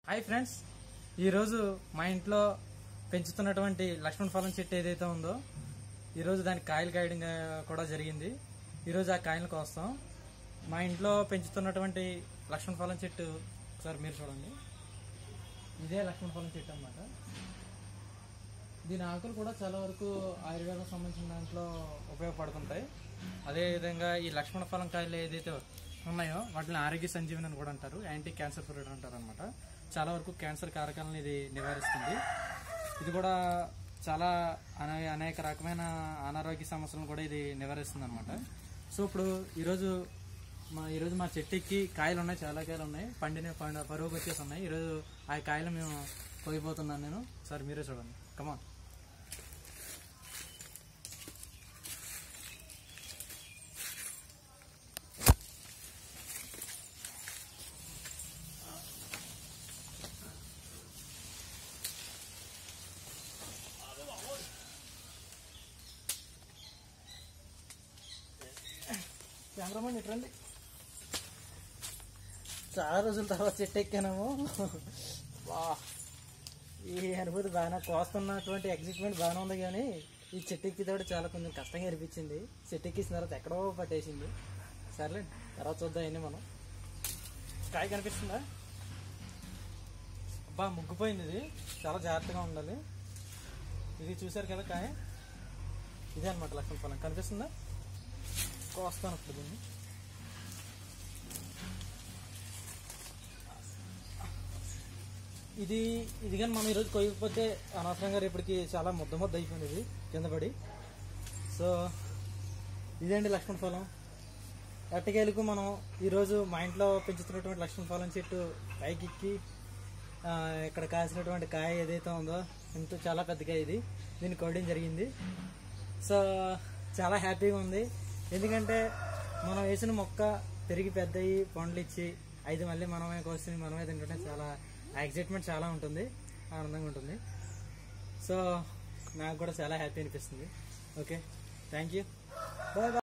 hi friends ఈరోజు మా ఇంట్లో పెంచుతున్నటువంటి లక్ష్మణ ఫలం చెట్టు ఏదైతే ఉందో ఈరోజు దానికి కాయలు కాయడం ఆ, కూడా జరిగింది ఈరోజు ఆ కాయలు కోస్తాం మా ఇంట్లో పెంచుతున్నటువంటి లక్ష్మణ ఫలం చెట్టు ఒకసారి మీరు చూడండి ఇదే లక్ష్మణ ఫలం చెట్టు అన్నమాట దీని ఆకులు కూడా చాలా వరకు ఆయుర్వేదం సంబంధించిన దాంట్లో ఉపయోగపడుతుంటాయి అదేవిధంగా ఈ లక్ష్మణ ఫలం కాయలు ఏదైతే ఉన్నాయో వాటిని ఆరోగ్య సంజీవని అని కూడా అంటారు యాంటీ క్యాన్సర్ పీరియడ్ అంటారు అనమాట చాలా వరకు క్యాన్సర్ కారకాలను ఇది నివారిస్తుంది ఇది కూడా చాలా అనే అనేక రకమైన అనారోగ్య సమస్యలను కూడా ఇది నివారిస్తుంది అనమాట సో ఇప్పుడు ఈరోజు మా ఈరోజు మా చెట్టుకి కాయలు ఉన్నాయి చాలా కాయలు ఉన్నాయి పండిన పండు పరువుకు వచ్చేసి ఉన్నాయి ఈరోజు ఆ కాయలు మేము కోయిపోతున్నాను నేను సార్ మీరే చూడండి కమాన్ కెమెరామెన్ ఇట్రండి చాలా రోజుల తర్వాత చెట్టు ఎక్కానేమో వా ఈ అనుభూతి బాగానే కోస్తున్నటువంటి ఎగ్జిట్మెంట్ బాగానే ఉంది కానీ ఈ చెట్టు ఎక్కితే చాలా కొంచెం కష్టంగా అనిపించింది చెట్టు ఎక్కిసిన తర్వాత ఎక్కడో పట్టేసింది సర్లే తర్వాత చూద్దాం అన్నీ మనం కాయ కనిపిస్తుందా అబ్బా ముగ్గిపోయింది ఇది చాలా జాగ్రత్తగా ఉండాలి ఇది చూశారు కదా కాయ ఇదే అనమాట లక్ష్మణ ఫలం కనిపిస్తుందా కోస్తాను ఇప్పుడు దీన్ని ఇది ఇది కానీ మనం ఈరోజు కొయ్యకపోతే అనవసరంగా రేపటికి చాలా ముద్ద ముద్ద అయిపోయింది ఇది కింద పడి సో ఇదేంటి లక్ష్మణ ఫలం అట్టకేలకు మనం ఈరోజు మా ఇంట్లో పెంచుతున్నటువంటి లక్ష్మణ ఫలం చెట్టు పైకెక్కి ఆ, ఇక్కడ కాసినటువంటి కాయ ఏదైతే ఉందో ఇంత చాలా పెద్దగా ఇది దీన్ని కొయ్యడం జరిగింది సో చాలా హ్యాపీగా ఉంది ఎందుకంటే మనం వేసిన మొక్క పెరిగి పెద్దయి పండ్లు ఇచ్చి అయితే మళ్ళీ మనమే కోసి మనమే తింటుంటే చాలా ఎగ్జైట్మెంట్ చాలా ఉంటుంది ఆనందంగా ఉంటుంది సో నాకు కూడా చాలా హ్యాపీ అనిపిస్తుంది okay thank you bye bye